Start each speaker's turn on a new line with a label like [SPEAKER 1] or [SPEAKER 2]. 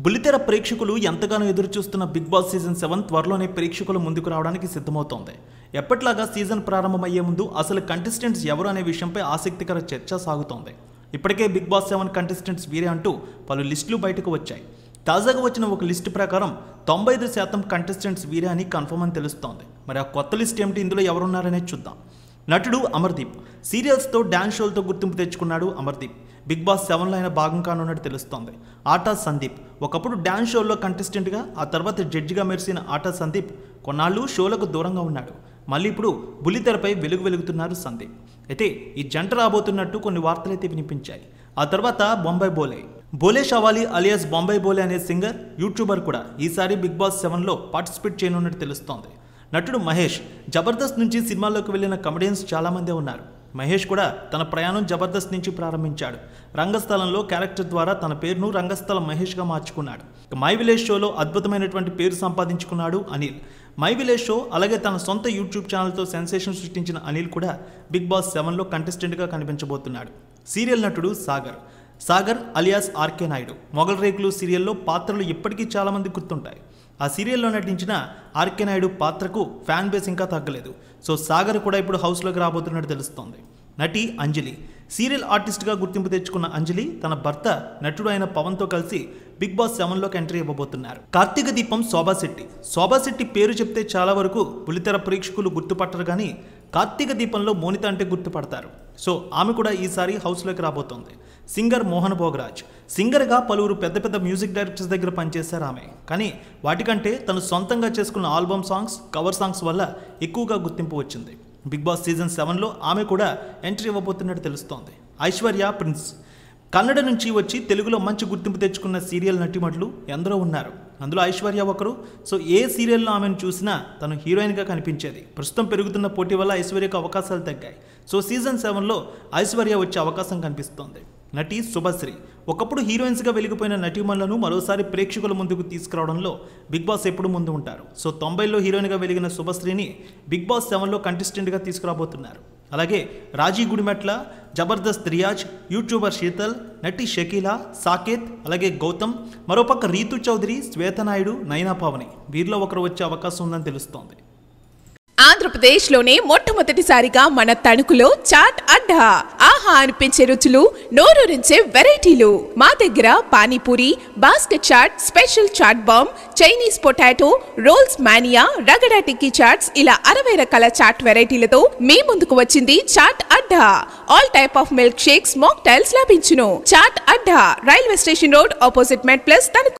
[SPEAKER 1] బుల్లితెర ప్రేక్షకులు ఎంతగానో ఎదురు చూస్తున్న బిగ్ బాస్ సీజన్ సెవెన్ త్వరలోనే ప్రేక్షకుల ముందుకు రావడానికి సిద్ధమవుతోంది ఎప్పట్లాగా సీజన్ ప్రారంభమయ్యే ముందు అసలు కంటెస్టెంట్స్ ఎవరు అనే విషయంపై ఆసక్తికర చర్చ సాగుతోంది ఇప్పటికే బిగ్ బాస్ సెవెన్ కంటెస్టెంట్స్ వీరే అంటూ పలు లిస్టులు బయటకు వచ్చాయి తాజాగా వచ్చిన ఒక లిస్టు ప్రకారం తొంభై ఐదు శాతం కంటెస్టెంట్స్ వీరే అని కన్ఫర్మ్ అని తెలుస్తోంది మరి ఆ కొత్త లిస్ట్ ఏమిటి ఇందులో ఎవరున్నారనేది చూద్దాం నటుడు అమర్దీప్ సీరియల్స్తో డ్యాన్స్ షోలతో గుర్తింపు తెచ్చుకున్నాడు అమర్దీప్ బిగ్ బాస్ సెవెన్లో ఆయన భాగం కానున్నట్టు తెలుస్తోంది ఆటా సందీప్ ఒకప్పుడు డ్యాన్స్ షోల్లో కంటెస్టెంట్గా ఆ తర్వాత జడ్జిగా మెరిసిన ఆటా సందీప్ కొన్నాళ్ళు షోలకు దూరంగా ఉన్నాడు మళ్ళీ ఇప్పుడు బుల్లితెరపై వెలుగు వెలుగుతున్నారు సందీప్ అయితే ఈ జంట రాబోతున్నట్టు కొన్ని వార్తలైతే వినిపించాయి ఆ తర్వాత బొంబాయి బోలే బోలే షవాలి అలియాస్ బొంబాయి బోలే అనే సింగర్ యూట్యూబర్ కూడా ఈసారి బిగ్ బాస్ సెవెన్లో పార్టిసిపేట్ చేయనున్నట్టు తెలుస్తోంది నటుడు మహేష్ జబర్దస్త్ నుంచి సినిమాల్లోకి వెళ్ళిన కమెడియన్స్ చాలామందే ఉన్నారు మహేష్ కూడా తన ప్రయాణం జబర్దస్త్ నుంచి ప్రారంభించాడు రంగస్థలంలో క్యారెక్టర్ ద్వారా తన పేరును రంగస్థలం మహేష్గా మార్చుకున్నాడు ఇక మై విలేజ్ షోలో అద్భుతమైనటువంటి పేరు సంపాదించుకున్నాడు అనిల్ మై విలేజ్ షో అలాగే తన సొంత యూట్యూబ్ ఛానల్తో సెన్సేషన్ సృష్టించిన అనిల్ కూడా బిగ్ బాస్ సెవెన్లో కంటెస్టెంట్గా కనిపించబోతున్నాడు సీరియల్ నటుడు సాగర్ సాగర్ అలియాస్ ఆర్కే నాయుడు మొగల్ రేకులు సీరియల్లో పాత్రలు ఇప్పటికీ చాలామంది గుర్తుంటాయి ఆ సీరియల్లో నటించిన ఆర్కే నాయుడు పాత్రకు ఫ్యాన్ బేస్ ఇంకా తగ్గలేదు సో సాగర్ కూడా ఇప్పుడు హౌస్లోకి రాబోతున్నట్టు తెలుస్తోంది నటి అంజలి సీరియల్ ఆర్టిస్ట్గా గుర్తింపు తెచ్చుకున్న అంజలి తన భర్త నటుడు అయిన పవన్తో కలిసి బిగ్ బాస్ సెవెన్లోకి ఎంట్రీ ఇవ్వబోతున్నారు కార్తీక దీపం శోభాశెట్టి శోభాశెట్టి పేరు చెప్తే చాలా వరకు బుల్లితెర ప్రేక్షకులు గుర్తుపట్టరు కానీ కార్తీక దీపంలో మోనిత అంటే గుర్తుపడతారు సో ఆమె కూడా ఈసారి హౌస్లోకి రాబోతోంది సింగర్ మోహన్ భోగరాజ్ సింగర్గా పలువురు పెద్ద పెద్ద మ్యూజిక్ డైరెక్టర్స్ దగ్గర పనిచేశారు ఆమె కానీ వాటికంటే తను సొంతంగా చేసుకున్న ఆల్బమ్ సాంగ్స్ కవర్ సాంగ్స్ వల్ల ఎక్కువగా గుర్తింపు వచ్చింది బిగ్ బాస్ సీజన్ సెవెన్లో ఆమె కూడా ఎంట్రీ ఇవ్వబోతున్నట్టు తెలుస్తోంది ఐశ్వర్య ప్రిన్స్ కన్నడ నుంచి వచ్చి తెలుగులో మంచి గుర్తింపు తెచ్చుకున్న సీరియల్ నటిమట్లు ఎందరో ఉన్నారు అందులో ఐశ్వర్య ఒకరు సో ఏ సీరియల్లో ఆమెను చూసినా తను హీరోయిన్గా కనిపించేది ప్రస్తుతం పెరుగుతున్న పోటీ వల్ల ఐశ్వర్యకు అవకాశాలు తగ్గాయి సో సీజన్ సెవెన్లో ఐశ్వర్య వచ్చే అవకాశం కనిపిస్తోంది నటి శుభశ్రీ ఒకప్పుడు హీరోయిన్స్గా వెలిగిపోయిన నటీమణులను మరోసారి ప్రేక్షకుల ముందుకు తీసుకురావడంలో బిగ్ బాస్ ఎప్పుడు ముందు ఉంటారు సో తొంభైలో హీరోయిన్గా వెలిగిన శుభశ్రీని బిగ్ బాస్ సెవెన్లో కంటెస్టెంట్గా తీసుకురాబోతున్నారు అలాగే రాజీ గుడిమెట్ల జబర్దస్త్ రియాజ్ యూట్యూబర్ శీతల్ నటి షకీలా సాకేత్ అలాగే గౌతమ్ మరోపక్క రీతు చౌదరి శ్వేతనాయుడు నైనా పావని వీరిలో ఒకరు వచ్చే అవకాశం ఉందని తెలుస్తోంది
[SPEAKER 2] ఆంధ్రప్రదేశ్లోనే మొట్టమొదటిసారిగా మన తణుకులో చాట్ అడ్డా ఆహా అనిపించే రుచులు నోరూరించే వెరైటీలు మా దగ్గర panipuri basket chaat special chaat bomb Chinese potato rolls mania ragda tikki chaats ఇలా అరవై రకాల చాట్ వెరైటీలతో మీ ముందుకు వచ్చింది chaat adda all type of milk shakes mocktails లభించును chaat adda railway station road opposite met plus Tanuku